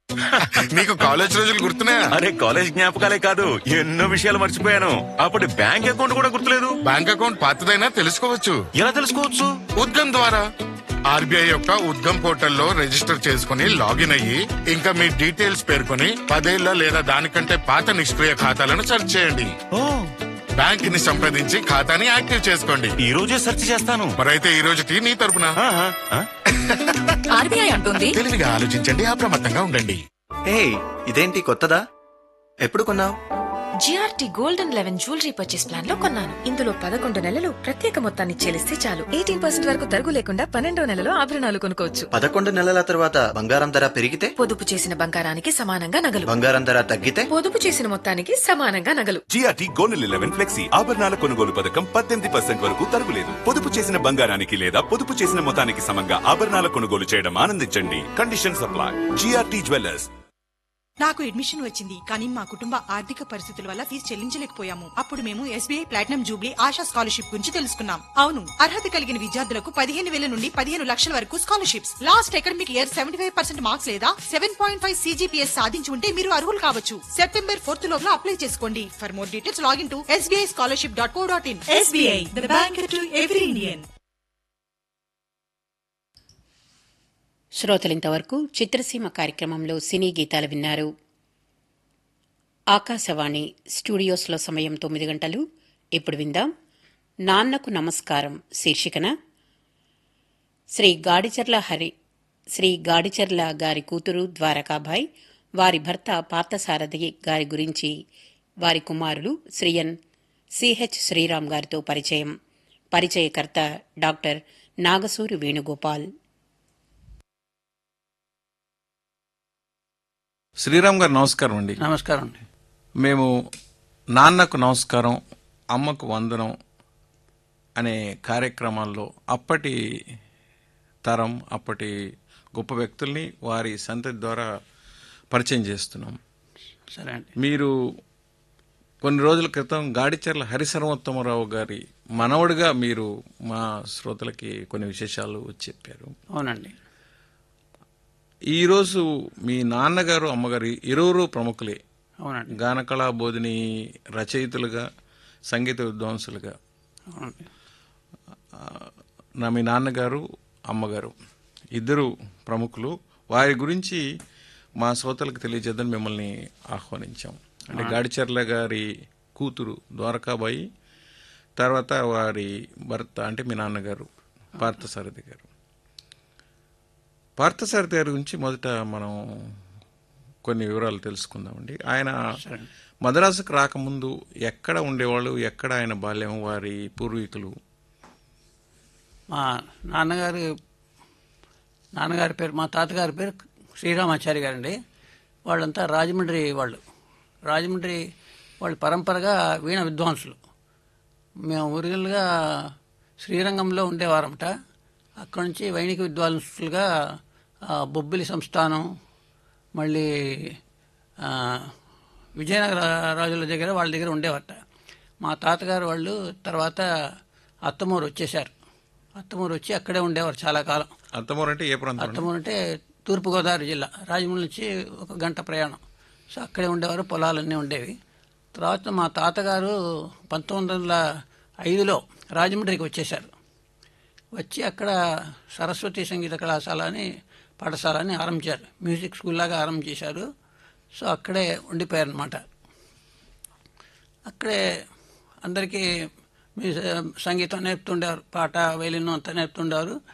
నీకు కాలేజ్ రోజులు గుర్తున్నాయా అరే కాలేజ్ జ్ఞాపకాలే కాదు ఎన్నో విషయాలు మర్చిపోయాను అప్పటి బ్యాంక్ అకౌంట్ కూడా గుర్తులేదు బ్యాంక్ అకౌంట్ పాతదైనా తెలుసుకోవచ్చు ఎలా తెలుసుకోవచ్చు ఉద్గమ్ ద్వారా ఆర్బీఐ యొక్క ఉద్గమ్ పోర్టల్లో రిజిస్టర్ చేసుకుని లాగిన్ అయ్యి ఇంకా మీ డీటెయిల్స్ పేర్కొని పదేళ్ల లేదా దానికంటే పాత నిష్క్రియ ఖాతాలను సెర్చ్ చేయండి ఓ బ్యాంక్ ని సంప్రదించి ఖాతాని యాక్టివ్ చేసుకోండి ఈ రోజే సెర్చ్ చేస్తాను మరైతే ఈ రోజుకి నీ తరపున ఆహా, ఆ? ఆర్బీఐ అంటుంది తెలివిగా ఆలోచించండి అప్రమత్తంగా ఉండండి హే ఇదేంటి కొత్తదా ఎప్పుడు కొన్నావు GRT gold and eleven jewellery purchase plan లో కొన్నాను ఇందులో పదకొండు నెలలు ప్రత్యేక మొత్తాన్ని చెల్లిస్తే చాలు ఎయిటీన్ పర్సెంట్ వరకు తరుగు లేకుండా పన్నెండో నెలలో ఆభరణాలు కొనుక్కోవచ్చు పదకొండు నెలల తర్వాత బంగారం ధర పెరిగితే పొదుపు చేసిన బంగారానికి సమానంగా నగలు బంగారం ధర తగ్గితే పొదుపు చేసిన మొత్తానికి సమానంగా నగలు జిఆర్టీ గోల్డ్ లెవెన్ ఫ్లెక్సీ ఆభరణాల కొనుగోలు పథకం పద్దెనిమిది పర్సెంట్ వరకు తరుగులేదు పొదుపు చేసిన బంగారానికి లేదా పొదుపు చేసిన మొత్తానికి సమంగా ఆభరణాల కొనుగోలు చేయడం ఆనందించండి కండిషన్ సప్లై జిఆర్టీ జ్యువెలర్స్ నాకు అడ్మిషన్ వచ్చింది కానీ మా కుటుంబ ఆర్థిక పరిస్థితుల వల్ల ఫీజు చెల్లించలేకపోయాము అప్పుడు మేము SBI platinum jubilee Asha scholarship గురించి తెలుసుకున్నాం అవును అర్హత కలిగిన విద్యార్థులకు పదిహేను వేల నుండి పదిహేను లక్షల వరకు scholarships last academic year seventy five percent marks లేదా సెవెన్ పాయింట్ ఫైవ్ సీజీపీఎస్ సాధించి ఉంటే మీరు అర్హులు కావచ్చు సెప్టెంబర్ ఫోర్త్ లోపల అప్లై చేసుకోండి for more details login to SBI scholarship dot co dot in SBI the bank to every Indian శ్రోతలింతవరకు చిత్రసీమ కార్యక్రమంలో సినీ గీతాలు విన్నారు ఆకాశవాణి స్టూడియోస్లో సమయం తొమ్మిది గంటలు ఇప్పుడు విందాం నాన్నకు నమస్కారం శీర్షికన శ్రీ గాడిచర్ల హరి శ్రీ గాడిచర్ల గారి కూతురు ద్వారకాబాయ్ వారి భర్త పార్థసారథి గారి గురించి వారి కుమారులు శ్రీయన్ సిహెచ్ శ్రీరామ్ గారితో పరిచయం పరిచయకర్త డాక్టర్ నాగసూరి వేణుగోపాల్ శ్రీరామ్ గారు నమస్కారం అండి నమస్కారం అండి మేము నాన్నకు నమస్కారం అమ్మకు వందనం అనే కార్యక్రమాల్లో అప్పటి తరం అప్పటి గొప్ప వ్యక్తుల్ని వారి సంతతి ద్వారా పరిచయం చేస్తున్నాం సరే అండి మీరు కొన్ని రోజుల క్రితం గాడిచర్ల హరిసర్వోత్తమరావు గారి మనవడిగా మీరు మా శ్రోతలకి కొన్ని విశేషాలు చెప్పారు అవునండి ఈరోజు మీ నాన్నగారు అమ్మగారు ఇరువురు ప్రముఖులే అవునండి గానకళా బోధిని రచయితలుగా సంగీత విద్వాంసులుగా అవునండి ఆ, నా మీ నాన్నగారు అమ్మగారు ఇద్దరు ప్రముఖులు వారి గురించి మా శ్రోతలకు తెలియజేద్దని మిమ్మల్ని ఆహ్వానించాం అంటే గాడిచర్ల గారి కూతురు ద్వారకాబాయి తర్వాత వారి భర్త అంటే మీ నాన్నగారు పార్థసారథి గారు పార్థసారథి గారి గురించి మొదట మనం కొన్ని వివరాలు తెలుసుకుందామండి ఆయన మద్రాసుకు రాకముందు ఎక్కడ ఉండేవాళ్ళు ఎక్కడ ఆయన బాల్యం వారి పూర్వీకులు మా నాన్నగారి నాన్నగారి పేరు మా తాతగారి పేరు శ్రీరామాచారి గారండి వాళ్ళంతా రాజమండ్రి వాళ్ళు రాజమండ్రి వాళ్ళు పరంపరగా వీణ విద్వాంసులు మేము ఒరిజినల్గా శ్రీరంగంలో ఉండేవారమట అక్కడి నుంచి వైణిక విద్వాంసులుగా ఆ, బొబ్బిలి సంస్థానం మళ్ళీ ఆ, విజయనగర రాజుల దగ్గర వాళ్ళ దగ్గర ఉండేవారట మా తాతగారు వాళ్ళు తర్వాత అత్తమూరు వచ్చేసారు అత్తమూరు వచ్చి అక్కడే ఉండేవారు చాలా కాలం అత్తమూరు అంటే ఏ ప్రాంతం అండి? అత్తమూరు అంటే తూర్పుగోదావరి జిల్లా రాజమండ్రి నుంచి ఒక గంట ప్రయాణం సో అక్కడే ఉండేవారు పొలాలన్నీ ఉండేవి తర్వాత మా తాతగారు పంతొమ్మిది వందల ఐదులో రాజమండ్రికి వచ్చేశారు వచ్చి అక్కడ సరస్వతి సంగీత కళాశాల అని పాఠశాల అని ఆరంభించారు మ్యూజిక్ స్కూల్ లాగా ఆరంభించేశారు సో అక్కడే ఉండిపోయారు అనమాట అక్కడే అందరికీ మీ సంగీతం నేర్పుతుండేవారు పాట వైలిన్ అంతా నేర్పుతుండేవారు